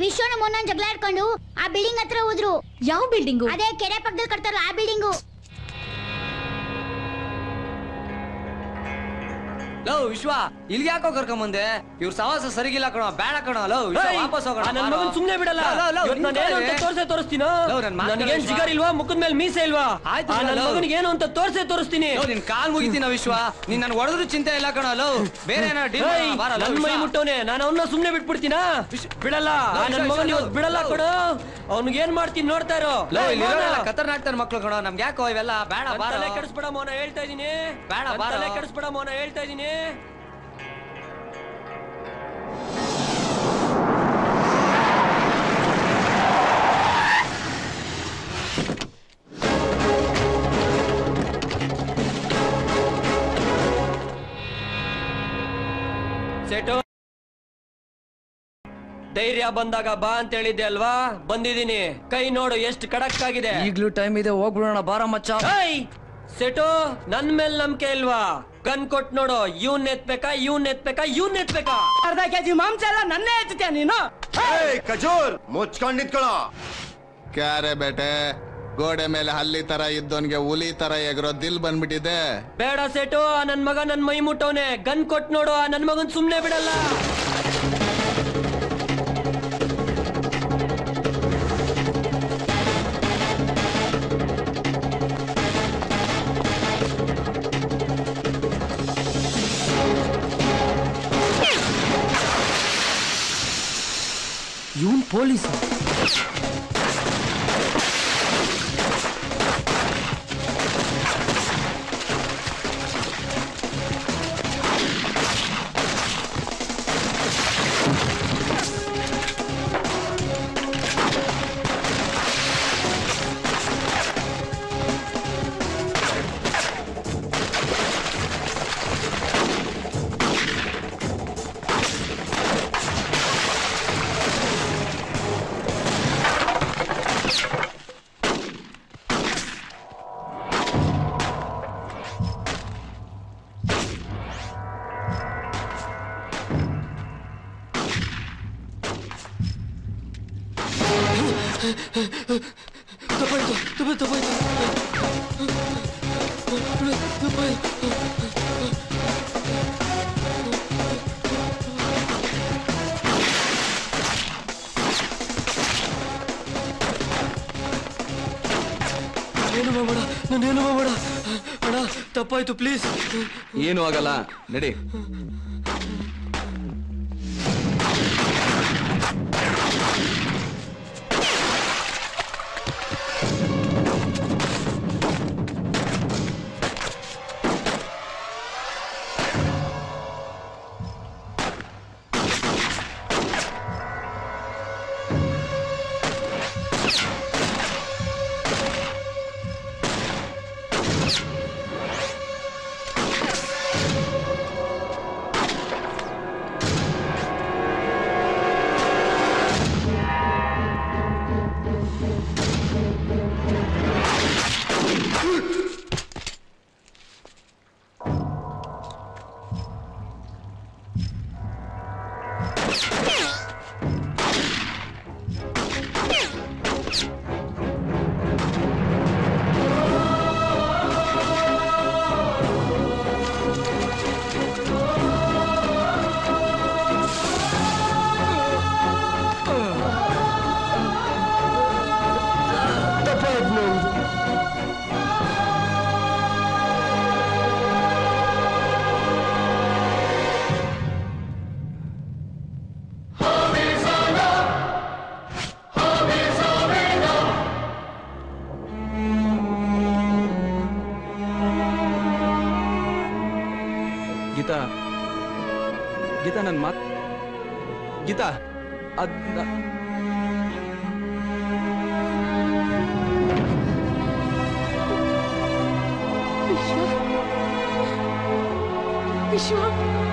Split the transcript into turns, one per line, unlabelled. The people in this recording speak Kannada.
ವಿಶ್ವನ ಮೊನ್ನ ಜಗಳ ಆಡ್ಕೊಂಡು ಆ ಬಿಲ್ಡಿಂಗ್ ಹತ್ರ ಹೋದ್ರು
ಯಾವ ಬಿಲ್ಡಿಂಗು
ಅದೇ ಕೆರೆ ಪಕ್ಕದಲ್ಲಿ ಕಟ್ತಾರಲ್ಲ ಆ ಬಿಲ್ಡಿಂಗು
ಲವ್ ವಿಶ್ವ ಇಲ್ಲಿಗೆ ಯಾಕೋ ಕರ್ಕೊಂಬಂದೆ ಇವ್ರ ಸವಾಸ ಸರಿಗಿಲ್ಲ ಕಣೋ ಬೇಡ ಕಣೋ ಲವ್ ವಿಶ್ವ
ಏಯ್,
ವಾಪಸ್ ಹೋಗೋಣ
ಆ ನನ್ ಮಗನ್ ಸುಮ್ನೆ ಬಿಡಲ್ಲ ಇವತ್ತು ನಾನು ಏನು ಅಂತ ತೋರ್ಸೇ ತೋರಿಸ್ತೀನೋ
ಲವ್, ನನ್ ಮಾತ್
ನನಗೇನ್
ಕೇಳು
ಜಿಗರ್ ಇಲ್ವಾ ಮುಖದ ಮೇಲೆ ಮೀಸೆ ಇಲ್ವಾ
ಆಯ್ತು
ಆ
ಬಿಡು,
ನನ್
ಲವ್.
ಮಗನಿಗೆ ಏನು ಅಂತ ತೋರ್ಸೇ ತೋರಿಸ್ತೀನಿ
ಲವ್ ನಿನ್ ಕಾಲ್ ಮುಗಿತೀನ ವಿಶ್ವ ನೀನ್ ನನ್ ಹೊಡೆದ್ರು ಚಿಂತೆ ಇಲ್ಲ ಕಣೋ ಲವ್ ಬೇರೆ ಏನೋ ಡೀಲ್
ಏಯ್, ನನ್ ಮೈ ಮುಟ್ಟವನೆ ನಾನು ಅವನ್ನ ಸುಮ್ನೆ ಬಿಟ್ಬಿಡ್ತೀನಾ ಬಿಡಲ್ಲ ಆ
ಲವ್,
ನನ್
ವಿಶ್ವ,
ಮಗನ್
ವಿಶ್ವ,
ಇವತ್ತು ಬಿಡಲ್ಲ
ಲವ್.
ಕೊಡು ಅವ್ನಿಗೆ ಏನ್ ಮಾಡ್ತೀನಿ ನೋಡ್ತಾ ಇರೋ
ಲವ್
ಏಯ್, ಮೋನ,
ಕತ್ತರ್ನಾಗ್ತಾರ ಮಕ್ಳು ಕಣೋ ನಮ್ಗೆ ಯಾಕೋ ಇವೆಲ್ಲ ಬೇಡ
ನನ್
ಬಾರ
ತಲೆ ಕೆಡಿಸ್ಬೇಡ ಮೋನ ಹೇಳ್ತಾ ಇದೀನಿ
ಬೇಡ,
ನನ್
ಬಾರೋ.
ತಲೆ ಕೆಡಿಸ್ಬೇಡ ಮೋನ ಹೇಳ್ತಾ ಇದೀನಿ ಸೆಟು ಧೈರ್ಯ ಬಂದಾಗ ಬಾ ಅಂತ ಹೇಳಿದ್ದೆ ಅಲ್ವಾ ಬಂದಿದೀನಿ ಕೈ ನೋಡು ಎಷ್ಟು ಖಡಕ್ ಆಗಿದೆ
ಈಗ್ಲೂ ಟೈಮ್ ಇದೆ ಹೋಗ್ಬಿಡೋಣ ಬಾರ ಮಚ್ಚ
ಏಯ್! ಸೆಟು ನನ್ ಮೇಲ್ ನಂಬಿಕೆ ಇಲ್ವಾ ಗನ್ ಕೊಟ್ ನೋಡು ಇವ್ನ್ ಎತ್ಬೇಕಾ ಇವ್ನ್ ಎತ್ಬೇಕಾ ಇವ್ನ್ ಎತ್ಬೇಕಾ
ಅರ್ಧ ಕೆಜಿ ಮಾಂಸ ಎಲ್ಲ ನನ್ನೇ ಎತ್ತುತ್ತೀಯ ನೀನು
ಏಯ್ ಖಜೂರ್ ಮುಚ್ಕೊಂಡ್ ನಿಂತ್ಕೊಳ್ಳೋ
ಕ್ಯಾರೆ ಬೇಟೆ ಗೋಡೆ ಮೇಲೆ ಹಲ್ಲಿ ತರ ಇದ್ದವನ್ಗೆ ಹುಲಿ ತರ ಎಗರೋ ದಿಲ್ ಬಂದ್ಬಿಟ್ಟಿದೆ
ಬೇಡ ಸೆಟು ಆ ನನ್ ಮಗ ನನ್ ಮೈ ಮುಟ್ಟವನೆ ಗನ್ ಕೊಟ್ ನೋಡು ಆ ನನ್ ಮಗನ್ ಸುಮ್ನೆ ಬಿಡಲ್ಲ
ಇವನ್ ಪೊಲೀಸ್
ಏನು ಮಾಡಬೇಡ ನಾನೇನು ಮಾಡಬೇಡ ಅಣ್ಣ ತಪ್ಪಾಯ್ತು ಪ್ಲೀಸ್
ಏನು ಆಗಲ್ಲ ನಡಿ ಗೀತಾ ಗೀತಾ ನನ್ನ ಮಾತ್ ಗೀತಾ ಅದ್ ನ-
ವಿಶ್ವ ವಿಶ್ವ